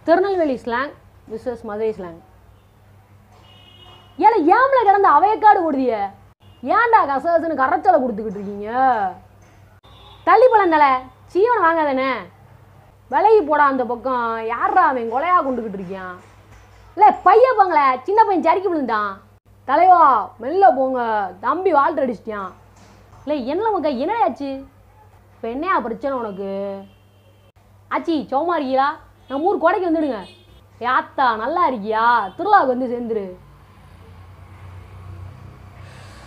Tirunelveli slang versus Madurai slang ஏல ஏம்ல கிடந்த அவையக்காடு ஓடுதிய ஏன்டா கசகசன்னு கரைச்சலை கொடுத்துக்கிட்டு இருக்கீங்க தள்ளி பழந்தலை சீவனை வாங்காதானே விலகி போடா அந்த பக்கம் யாரா அவன் கொலையா கொண்டுக்கிட்டு இருக்கியான் இல்லை பைய போங்களே சின்ன பையன் சரிக்கு விழுந்தான் தலைவா மெல்ல போங்க தம்பி வாழ்த்து அடிச்சிட்டியான் இல்லை என்ன மக்க என்னடாச்சு இப்போ என்னையா பிரச்சனை உனக்கு ஆச்சி சோமா இருக்கீங்களா நம்ம ஊர் கொடைக்கு வந்துடுங்க ஏத்தா நல்லா இருக்கியா திருவிழாவுக்கு வந்து சேர்ந்துரு